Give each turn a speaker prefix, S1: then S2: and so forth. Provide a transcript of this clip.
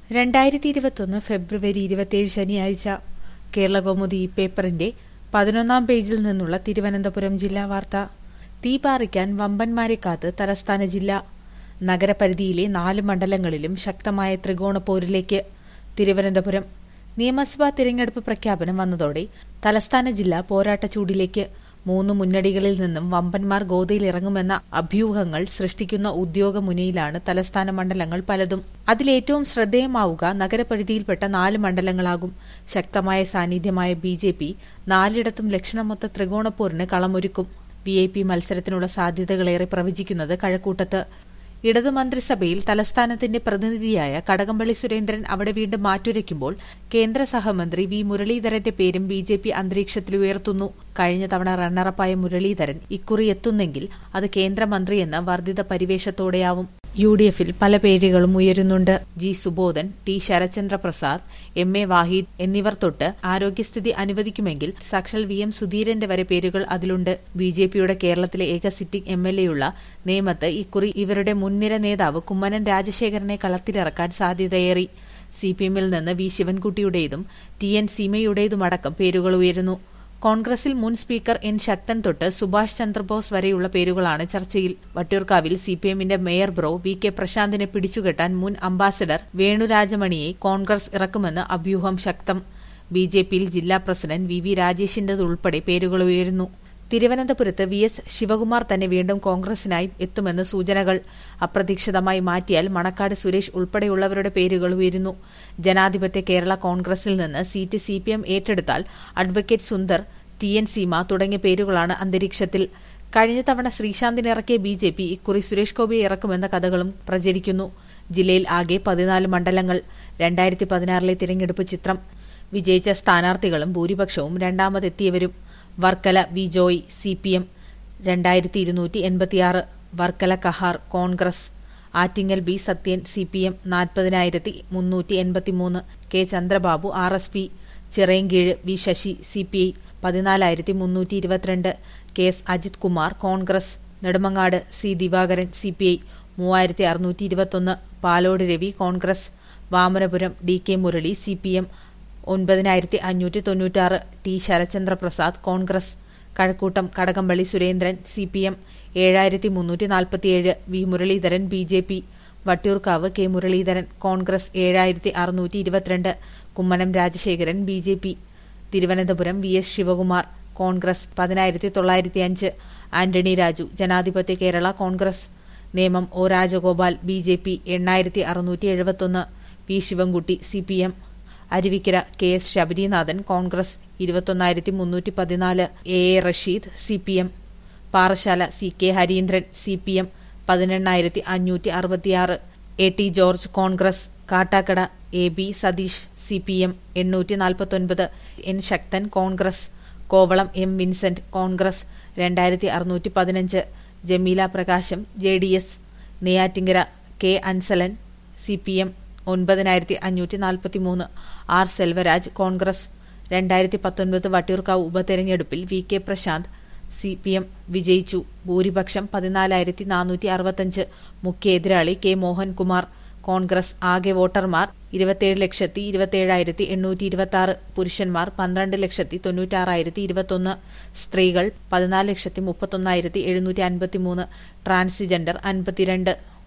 S1: രണ്ടായിരത്തി ഇരുപത്തൊന്ന് ഫെബ്രുവരി ഇരുപത്തിയേഴ് ശനിയാഴ്ച കേരളകൗമുദി പേപ്പറിന്റെ പതിനൊന്നാം പേജിൽ നിന്നുള്ള തിരുവനന്തപുരം ജില്ലാ വാർത്ത തീ പാറിക്കാൻ വമ്പന്മാരെ കാത്ത് തലസ്ഥാന ജില്ല നഗരപരിധിയിലെ നാല് മണ്ഡലങ്ങളിലും ശക്തമായ ത്രികോണ പോരിലേക്ക് തിരുവനന്തപുരം നിയമസഭാ തിരഞ്ഞെടുപ്പ് പ്രഖ്യാപനം വന്നതോടെ തലസ്ഥാന ജില്ല പോരാട്ട ചൂടിലേക്ക് മൂന്ന് മുന്നണികളിൽ നിന്നും വമ്പന്മാർ ഗോതയിലിറങ്ങുമെന്ന അഭ്യൂഹങ്ങൾ സൃഷ്ടിക്കുന്ന ഉദ്യോഗമുനയിലാണ് തലസ്ഥാന മണ്ഡലങ്ങൾ പലതും അതിലേറ്റവും ശ്രദ്ധേയമാവുക നഗരപരിധിയിൽപ്പെട്ട നാല് മണ്ഡലങ്ങളാകും ശക്തമായ സാന്നിധ്യമായ ബി ജെ പി നാലിടത്തും ലക്ഷണമൊത്ത ത്രികോണപ്പോരിന് കളമൊരുക്കും വി ഐ പി മത്സരത്തിനുള്ള സാധ്യതകളേറെ പ്രവചിക്കുന്നത് കഴക്കൂട്ടത്ത് ഇടതു മന്ത്രിസഭയിൽ തലസ്ഥാനത്തിന്റെ പ്രതിനിധിയായ കടകംപള്ളി സുരേന്ദ്രൻ അവിടെ വീണ്ടും മാറ്റുരയ്ക്കുമ്പോൾ കേന്ദ്ര സഹമന്ത്രി വി മുരളീധരന്റെ പേരും ബി ജെ പി അന്തരീക്ഷത്തിലുയർത്തുന്നു കഴിഞ്ഞ തവണ റണ്ണറപ്പായ മുരളീധരൻ ഇക്കുറി എത്തുന്നെങ്കിൽ അത് കേന്ദ്രമന്ത്രിയെന്ന വർദ്ധിത പരിവേഷത്തോടെയാവും യു ഡി എഫിൽ പല പേരുകളും ഉയരുന്നുണ്ട് G Subodhan T Sarachandra Prasad M A Vahid എന്നിവർ തൊട്ട് ആരോഗ്യസ്ഥിതി അനുവദിക്കുമെങ്കിൽ സാക്ഷാൽ വി എം സുധീരന്റെ വരെ പേരുകൾ അതിലുണ്ട് ബി ജെ പിയുടെ കേരളത്തിലെ ഏക സിറ്റിംഗ് എം എൽ എയുള്ള നേമത്ത് ഇക്കുറി ഇവരുടെ മുൻനിര നേതാവ് കുമ്മനം രാജശേഖരനെ കളത്തിലിറക്കാൻ സാധ്യതയേറി സി പി എമ്മിൽ നിന്ന് വി ശിവൻകുട്ടിയുടേതും ടി എൻ സീമയുടേതുമടക്കം പേരുകൾ ഉയരുന്നു കോൺഗ്രസിൽ മുൻ സ്പീക്കർ എൻ ശക്തൻ തൊട്ട് സുഭാഷ് ചന്ദ്രബോസ് വരെയുള്ള പേരുകളാണ് ചർച്ചയിൽ വട്ടിയൂർക്കാവിൽ സി പി എമ്മിന്റെ മേയർ ബ്രോ വി കെ പ്രശാന്തിനെ പിടിച്ചുകെട്ടാൻ മുൻ അംബാസഡർ വേണുരാജമണിയെ കോൺഗ്രസ് ഇറക്കുമെന്ന് അഭ്യൂഹം ശക്തം ബി ജെ പിയിൽ ജില്ലാ പ്രസിഡന്റ് വി വി രാജേഷിന്റേതുൾപ്പെടെ പേരുകൾ ഉയരുന്നു തിരുവനന്തപുരത്ത് വി എസ് ശിവകുമാർ തന്നെ വീണ്ടും കോൺഗ്രസിനായി എത്തുമെന്ന് സൂചനകൾ അപ്രതീക്ഷിതമായി മാറ്റിയാൽ മണക്കാട് സുരേഷ് ഉൾപ്പെടെയുള്ളവരുടെ പേരുകൾ ഉയരുന്നു ജനാധിപത്യ കേരള കോൺഗ്രസിൽ നിന്ന് സീറ്റ് സി പി എം ഏറ്റെടുത്താൽ advocate Sundar T N Seema തുടങ്ങിയ പേരുകളാണ് അന്തരീക്ഷത്തിൽ കഴിഞ്ഞ തവണ ശ്രീശാന്തിനിറക്കിയ ബി ജെ പി ഇക്കുറി സുരേഷ് ഗോപിയെ ഇറക്കുമെന്ന കഥകളും പ്രചരിക്കുന്നു ജില്ലയിൽ ആകെ പതിനാല് മണ്ഡലങ്ങൾ രണ്ടായിരത്തി പതിനാറിലെ തിരഞ്ഞെടുപ്പ് ചിത്രം വിജയിച്ച സ്ഥാനാർത്ഥികളും ഭൂരിപക്ഷവും രണ്ടാമതെത്തിയവരും Varkala V Joy C P M രണ്ടായിരത്തി ഇരുന്നൂറ്റി എൺപത്തിയാറ് Varkala Kahar Congress Attingal B Sathyan C P M നാൽപ്പതിനായിരത്തി മുന്നൂറ്റി എൺപത്തിമൂന്ന് K Chandrababu R S P Chirayinkeezhu V Sasi C P I പതിനാലായിരത്തി മുന്നൂറ്റി ഇരുപത്തിരണ്ട് K S Ajith Kumar Congress Nedumangad C Divakaran C P I മൂവായിരത്തി അറുന്നൂറ്റി ഇരുപത്തൊന്ന് Palode Ravi Congress Vamanapuram D K Murali C P M ഒൻപതിനായിരത്തി അഞ്ഞൂറ്റി തൊണ്ണൂറ്റാറ് T Sarachandra Prasad Congress Kazhakkoottam Kadakampally Surendran C P M ഏഴായിരത്തി മുന്നൂറ്റി നാൽപ്പത്തിയേഴ് V Muraleedharan B J P Vattiyoorkavu K Muraleedharan Congress ഏഴായിരത്തി അറുന്നൂറ്റി ഇരുപത്തിരണ്ട് Kummanam Rajasekharan B J P Thiruvananthapuram V S Sivakumar Congress പതിനായിരത്തി തൊള്ളായിരത്തി അഞ്ച് Antony Raju Janadhipathya Kerala Congress Nemom O Rajagopal B J P എണ്ണായിരത്തി അറുന്നൂറ്റി എഴുപത്തൊന്ന് P Sivankutty C P M Aruvikkara K S Sabarinathan Congress ഇരുപത്തൊന്നായിരത്തി മുന്നൂറ്റി പതിനാല് A A Rasheed C P M Parassala C K Harindran C P M പതിനെണ്ണായിരത്തി അഞ്ഞൂറ്റി അറുപത്തിയാറ് A T George Congress Kattakkada A B Satheesh C P M എണ്ണൂറ്റി നാൽപ്പത്തൊൻപത് എൻ ശക്തൻ കോൺഗ്രസ് കോവളം എം വിൻസെന്റ് കോൺഗ്രസ് രണ്ടായിരത്തി അറുന്നൂറ്റി പതിനഞ്ച് Jameela Prakasam J D S Neyyattinkara K Ansalan C P M ഒൻപതിനായിരത്തി അഞ്ഞൂറ്റി നാൽപ്പത്തി മൂന്ന് ആർ സെൽവരാജ് കോൺഗ്രസ് രണ്ടായിരത്തി പത്തൊൻപത് വട്ടിയൂർക്കാവ് ഉപതെരഞ്ഞെടുപ്പിൽ V K Prashanth C P M വിജയിച്ചു ഭൂരിപക്ഷം പതിനാലായിരത്തി നാനൂറ്റി അറുപത്തഞ്ച് മുഖ്യ എതിരാളി കെ മോഹൻകുമാർ കോൺഗ്രസ് ആകെ വോട്ടർമാർ ഇരുപത്തിയേഴ് ലക്ഷത്തി ഇരുപത്തിയേഴായിരത്തി എണ്ണൂറ്റി ഇരുപത്തി ആറ് പുരുഷന്മാർ പന്ത്രണ്ട് ലക്ഷത്തി തൊണ്ണൂറ്റാറായിരത്തി ഇരുപത്തൊന്ന് സ്ത്രീകൾ പതിനാല് ലക്ഷത്തി മുപ്പത്തൊന്നായിരത്തി എഴുന്നൂറ്റി അൻപത്തിമൂന്ന് ട്രാൻസ്ജെൻഡർ അൻപത്തിരണ്ട്